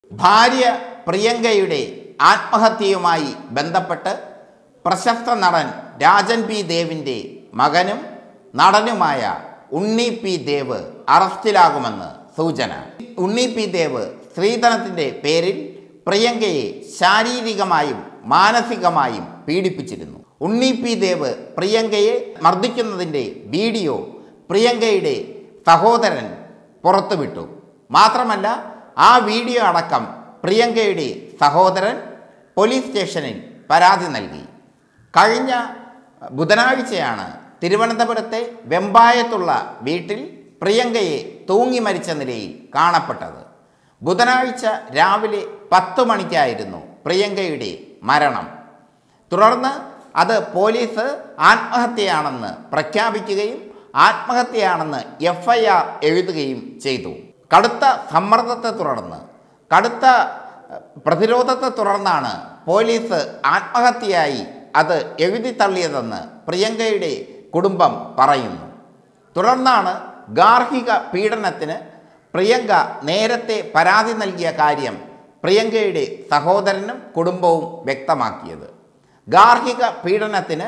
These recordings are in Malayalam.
ഭാര്യ പ്രിയങ്കയുടെ ആത്മഹത്യയുമായി ബന്ധപ്പെട്ട് പ്രശസ്ത നടൻ രാജൻ പി ദേവിൻ്റെ മകനും നടനുമായ ഉണ്ണി പി ദേവ് അറസ്റ്റിലാകുമെന്ന് സൂചന ഉണ്ണി പി ദേവ് സ്ത്രീധനത്തിൻ്റെ പേരിൽ പ്രിയങ്കയെ ശാരീരികമായും മാനസികമായും പീഡിപ്പിച്ചിരുന്നു ഉണ്ണി പി ദേവ് പ്രിയങ്കയെ മർദ്ദിക്കുന്നതിൻ്റെ വീഡിയോ പ്രിയങ്കയുടെ സഹോദരൻ പുറത്തുവിട്ടു മാത്രമല്ല ആ വീഡിയോ അടക്കം പ്രിയങ്കയുടെ സഹോദരൻ പോലീസ് സ്റ്റേഷനിൽ പരാതി നൽകി കഴിഞ്ഞ ബുധനാഴ്ചയാണ് തിരുവനന്തപുരത്തെ വെമ്പായത്തുള്ള വീട്ടിൽ പ്രിയങ്കയെ തൂങ്ങി മരിച്ച നിലയിൽ കാണപ്പെട്ടത് ബുധനാഴ്ച രാവിലെ പത്ത് മണിക്കായിരുന്നു പ്രിയങ്കയുടെ മരണം തുടർന്ന് അത് പോലീസ് ആത്മഹത്യയാണെന്ന് പ്രഖ്യാപിക്കുകയും ആത്മഹത്യയാണെന്ന് എഫ് ഐ ആർ എഴുതുകയും ചെയ്തു കടുത്ത സമ്മർദ്ദത്തെ തുടർന്ന് കടുത്ത ഏഹ്, പ്രതിരോധത്തെ തുടർന്നാണ് പോലീസ് ആത്മഹത്യയായി അത് എഴുതി തള്ളിയതെന്ന് പ്രിയങ്കയുടെ കുടുംബം പറയുന്നു തുടർന്നാണ് ഗാർഹിക പീഡനത്തിന് പ്രിയങ്ക നേരത്തെ പരാതി നൽകിയ കാര്യം പ്രിയങ്കയുടെ സഹോദരനും കുടുംബവും വ്യക്തമാക്കിയത് ഗാർഹിക പീഡനത്തിന്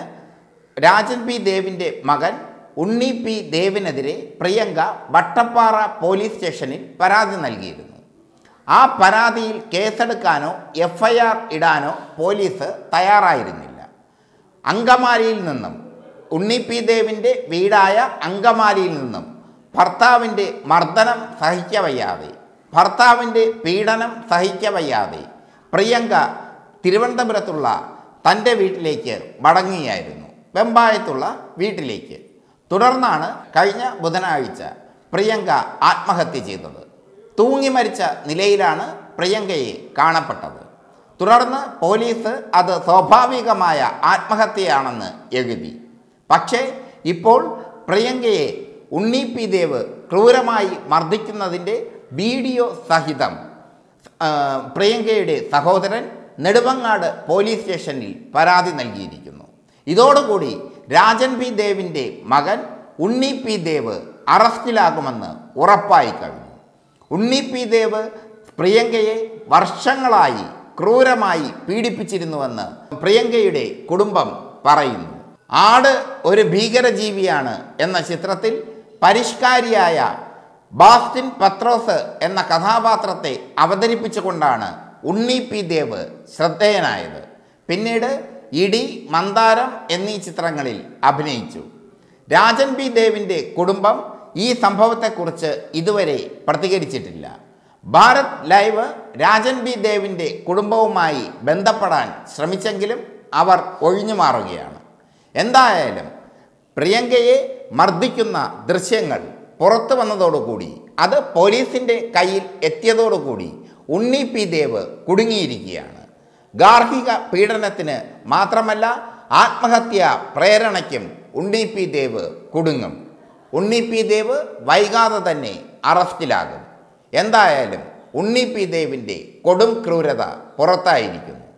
രാജൻ പി ദേവിൻ്റെ മകൻ ഉണ്ണി പി ദേവിനെതിരെ പ്രിയങ്ക വട്ടപ്പാറ പോലീസ് സ്റ്റേഷനിൽ പരാതി നൽകിയിരുന്നു ആ പരാതിയിൽ കേസെടുക്കാനോ എഫ് ഐ ആർ ഇടാനോ പോലീസ് തയ്യാറായിരുന്നില്ല അങ്കമാലിയിൽ നിന്നും ഉണ്ണി പി ദേവിൻ്റെ വീടായ അങ്കമാലിയിൽ നിന്നും ഭർത്താവിൻ്റെ മർദ്ദനം സഹിക്കവയ്യാതെ ഭർത്താവിൻ്റെ പീഡനം സഹിക്കവയ്യാതെ പ്രിയങ്ക തിരുവനന്തപുരത്തുള്ള തൻ്റെ വീട്ടിലേക്ക് മടങ്ങുകയായിരുന്നു വെമ്പായത്തുള്ള വീട്ടിലേക്ക് തുടർന്നാണ് കഴിഞ്ഞ ബുധനാഴ്ച പ്രിയങ്ക ആത്മഹത്യ ചെയ്തത് തൂങ്ങി മരിച്ച നിലയിലാണ് പ്രിയങ്കയെ കാണപ്പെട്ടത് തുടർന്ന് പോലീസ് അത് സ്വാഭാവികമായ ആത്മഹത്യയാണെന്ന് എഴുതി പക്ഷേ ഇപ്പോൾ പ്രിയങ്കയെ ഉണ്ണി പി ദേവ് ക്രൂരമായി മർദ്ദിക്കുന്നതിൻ്റെ വീഡിയോ സഹിതം ആ, പ്രിയങ്കയുടെ സഹോദരൻ നെടുമങ്ങാട് പോലീസ് സ്റ്റേഷനിൽ പരാതി നൽകിയിരിക്കുന്നു ഇതോടുകൂടി രാജൻ പി ദേവിൻ്റെ മകൻ ഉണ്ണി പി ദേവ് അറസ്റ്റിലാകുമെന്ന് ഉറപ്പായി കഴിഞ്ഞു ഉണ്ണി പി ദേവ് പ്രിയങ്കയെ വർഷങ്ങളായി ക്രൂരമായി പീഡിപ്പിച്ചിരുന്നുവെന്ന് പ്രിയങ്കയുടെ കുടുംബം പറയുന്നു ആട് ഒരു ഭീകരജീവിയാണ് എന്ന ചിത്രത്തിൽ പരിഷ്കാരിയായ ബാസ്റ്റിൻ പത്രോസ് എന്ന കഥാപാത്രത്തെ അവതരിപ്പിച്ചുകൊണ്ടാണ് ഉണ്ണി പി ദേവ് ശ്രദ്ധേയനായത് പിന്നീട് ഇടി മന്ദാരം എന്നീ ചിത്രങ്ങളിൽ അഭിനയിച്ചു രാജൻ പി ദേവിൻ്റെ കുടുംബം ഈ സംഭവത്തെക്കുറിച്ച് ഇതുവരെ പ്രതികരിച്ചിട്ടില്ല ഭാരത് ലൈവ് രാജൻ ബി ദേവിൻ്റെ കുടുംബവുമായി ബന്ധപ്പെടാൻ ശ്രമിച്ചെങ്കിലും അവർ ഒഴിഞ്ഞു മാറുകയാണ് എന്തായാലും പ്രിയങ്കയെ മർദ്ദിക്കുന്ന ദൃശ്യങ്ങൾ പുറത്തു വന്നതോടുകൂടി അത് പോലീസിൻ്റെ കയ്യിൽ എത്തിയതോടുകൂടി ഉണ്ണി പി ദേവ് കുടുങ്ങിയിരിക്കുകയാണ് ഗാർഹിക പീഡനത്തിന് മാത്രമല്ല ആത്മഹത്യ പ്രേരണയ്ക്കും ഉണ്ണി പി ദേവ് കുടുങ്ങും ഉണ്ണി പി ദേവ് വൈകാതെ തന്നെ അറസ്റ്റിലാകും എന്തായാലും ഉണ്ണി പി ദേവിൻ്റെ കൊടും ക്രൂരത പുറത്തായിരിക്കുന്നു